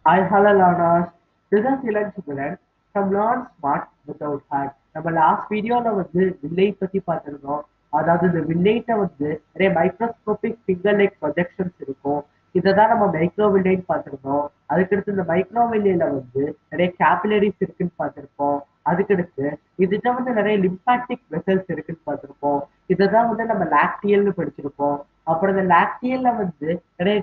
I hello learners. This is Ilan Sukulan from Learn Smart Without Hard. நம்ம last வீடியோல வந்து வில்லை பத்தி பார்த்திருந்தோம் அதாவது இந்த வில்லைட்ட வந்து நிறைய மைக்ரோஸ்கோபிக் ஃபிங்கர் லைக் ப்ரொஜெக்ஷன்ஸ் இருக்கும் இதை தான் நம்ம மைக்ரோ வில்லைன்னு பார்த்திருந்தோம் அதுக்கடுத்து இந்த மைக்ரோ வில்லையில வந்து நிறைய கேபிலரிஸ் இருக்குன்னு பார்த்திருப்போம் அதுக்கடுத்து இதுதான் வந்து நிறைய லிம்பாட்டிக் வெசல்ஸ் இருக்குன்னு பார்த்திருப்போம் இதை தான் வந்து நம்ம லாக்டியல்னு படிச்சிருப்போம் அப்புறம் இந்த லாக்டியல்ல வந்து நிறைய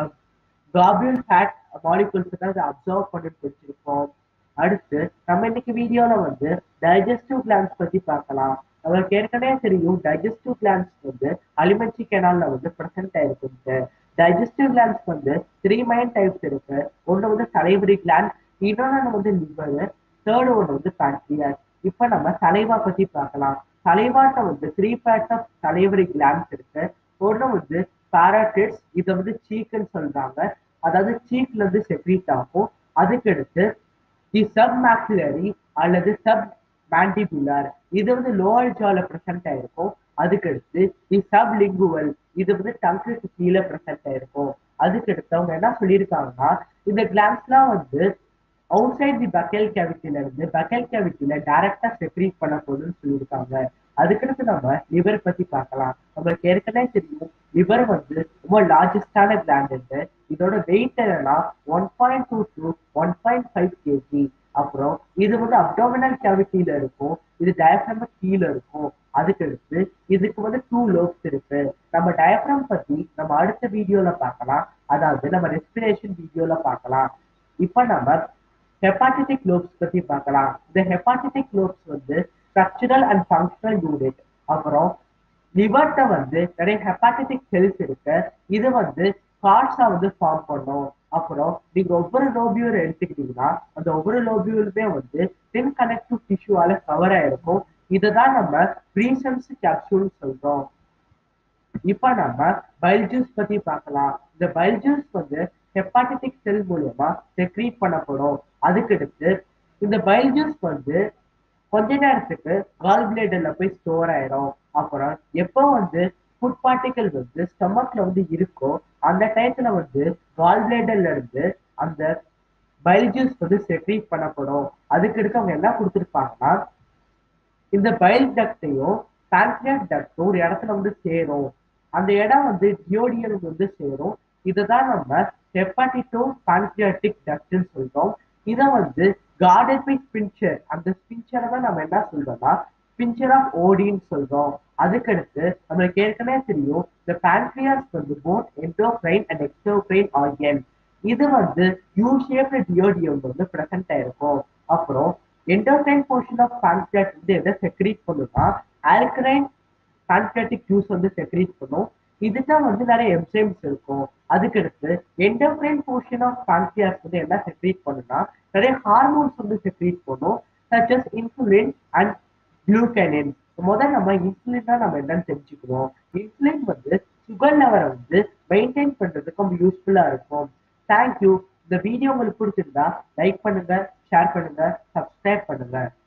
காபியூல் ஃபேட் மாலிகூல்ஸ் தான் அதை அப்சர்வ் பண்ணிட்டு வச்சிருப்போம் அடுத்து நம்ம இன்னைக்கு வீடியோல வந்து டைஜஸ்டிவ் கிளான்ஸ் பத்தி பார்க்கலாம் நம்மளுக்கு ஏற்கனவே தெரியும் டைஜஸ்டிவ் கிளான்ஸ் வந்து அலிமெண்ட்ரி கெனால்ல வந்து ப்ரெசென்ட் ஆயிருக்குன்ட்டு டைஜஸ்டிவ் கிளான்ஸ் வந்து த்ரீ மைன் டைப்ஸ் இருக்கு ஒன்று வந்து சலைவரி கிளாண்ட் இன்னொன்று வந்து லிவர் தேர்ட் ஒன்று வந்து பேன்க்ரியாஸ் இப்போ நம்ம சலைவா பத்தி பார்க்கலாம் சலைவாட்ட வந்து three parts of salivary glands இருக்கு ஒன்று வந்து பாராட்டிட்ஸ் இதை வந்து சீக்குன்னு சொல்றாங்க அதாவது சீக்ல இருந்து செக்ரீட் ஆகும் அதுக்கடுத்து தி சப் மேக்சிலரி அல்லது சப் மேண்டிபுலர் இது வந்து லோவர் ஜால ப்ரெசென்ட் ஆயிருக்கும் அதுக்கடுத்து தி சப் லிங்குவல் இது வந்து டங்குக்கு கீழே ப்ரெசென்ட் ஆயிருக்கும் அதுக்கடுத்து அவங்க என்ன சொல்லியிருக்காங்கன்னா இந்த கிளான்ஸ்லாம் வந்து அவுட் சைட் தி பக்கல் கேவிட்டில இருந்து பக்கல் கேவிட்டில டைரக்டா செக்ரீட் பண்ண போகுதுன்னு சொல்லியிருக்காங்க அதுக்கடுத்து நம்ம லிவர் பத்தி பார்க்கலாம் நம்மளுக்கு ஏற்கனவே தெரியும் லிவர் வந்து ரொம்ப லார்ஜஸ்டான கிளாண்ட் இதோட வெயிட் என்னன்னா one point two two one point five KG அப்புறம் இது வந்து அப்டோமினல் கேவிட்டியில இருக்கும் இது டயப்ரம் கீழே இருக்கும் அதுக்கடுத்து இதுக்கு வந்து டூ லோப்ஸ் இருக்கு நம்ம டயப்ரம் பத்தி நம்ம அடுத்த வீடியோல பார்க்கலாம் அதாவது நம்ம ரெஸ்பிரேஷன் வீடியோல பார்க்கலாம் இப்ப நம்ம ஹெப்பாட்டிக் லோப்ஸ் பத்தி பார்க்கலாம் இந்த ஹெப்பாட்டிக் லோப்ஸ் வந்து ஸ்ட்ரக்சரல் அண்ட் ஃபங்க்ஷனல் யூனிட் அப்புறம் லிவர்ட்ட வந்து நிறைய ஹெப்பாட்டிக் செல்ஸ் இருக்கு இது வந்து கார்ட்ஸா வந்து ஃபார்ம் பண்ணும் அப்புறம் நீங்க ஒவ்வொரு லோபியூல் எடுத்துக்கிட்டீங்கன்னா அந்த ஒவ்வொரு லோபியூலுமே வந்து டின் கனெக்டிவ் டிஷ்யூவால கவர் ஆயிருக்கும் இதை தான் நம்ம ப்ரீசன்ஸ் கேப்சூல் சொல்றோம் இப்ப நம்ம பைல் ஜூஸ் பத்தி பார்க்கலாம் இந்த பைல் ஜூஸ் வந்து ஹெப்பாட்டிக் செல் மூலியமா செக்ரீட் பண்ணப்படும் அதுக்கடுத்து இந்த பைல் ஜூஸ் வந்து கொஞ்ச நேரத்துக்கு கால் பிளேடர்ல போய் ஸ்டோர் ஆயிரும் அப்புறம் எப்போ வந்து ஃபுட் பார்ட்டிகல் வந்து ஸ்டொமக்ல வந்து இருக்கோ அந்த டயத்துல வந்து கால் பிளேடர்ல இருந்து அந்த பைல் ஜூஸ் வந்து செக்ரீட் பண்ணப்படும் அதுக்கடுத்து அவங்க என்ன கொடுத்துருப்பாங்கன்னா இந்த பைல் டக்டையும் பேன்க்ரியாஸ் டக்டும் ஒரு இடத்துல வந்து சேரும் அந்த இடம் வந்து டியோடியல் வந்து சேரும் இதை தான் நம்ம ஹெப்பாட்டிட்டோ பான்கிரியாட்டிக் டக்ட்னு சொல்றோம் இதை வந்து கார்டட் பை ஸ்பின்ச்சர் அந்த ஸ்பின்ச்சரை தான் நம்ம என்ன சொல்றோம்னா ஸ்பின்ச்சர் ஆஃப் ஓடின்னு சொல்றோம் அதுக்கடுத்து நம்மளுக்கு ஏற்கனவே தெரியும் இந்த பான்க்ரியாஸ் வந்து both endocrine and exocrine organ இது வந்து யூ ஷேப்டு டியோடியம் வந்து ப்ரெசென்ட் ஆயிருக்கும் அப்புறம் என்டோக்ரைன் போர்ஷன் ஆஃப் பான்க்ரியாட் வந்து எதை செக்ரீட் பண்ணுன்னா ஆல்கரைன் பான்க்ரியாட்டிக் ஜூஸ் வந்து செக்ரீட் பண்ணும் இதுதான் வந்து நிறைய என்சைம்ஸ் இருக்கும் அதுக்கடுத்து என்டோக்ரைன் போர்ஷன் ஆஃப் பான்க்ரியாஸ் வந்து என்ன செக்ரீட் பண்ணுன்னா நிறைய ஹார்மோன்ஸ் வந்து செக்ரீட் பண்ணும் such as insulin and glucagon முதல்ல நம்ம இன்சுலின் தான் நம்ம என்னன்னு தெரிஞ்சுக்கிறோம் இன்சுலின் வந்து சுகர் லெவலை வந்து மெயின்டைன் பண்றதுக்கு ரொம்ப யூஸ்ஃபுல்லா இருக்கும் தேங்க்யூ இந்த வீடியோ உங்களுக்கு பிடிச்சிருந்தா லைக் பண்ணுங்க ஷேர் பண்ணுங்க சப்ஸ்கிரைப் பண்ணுங்க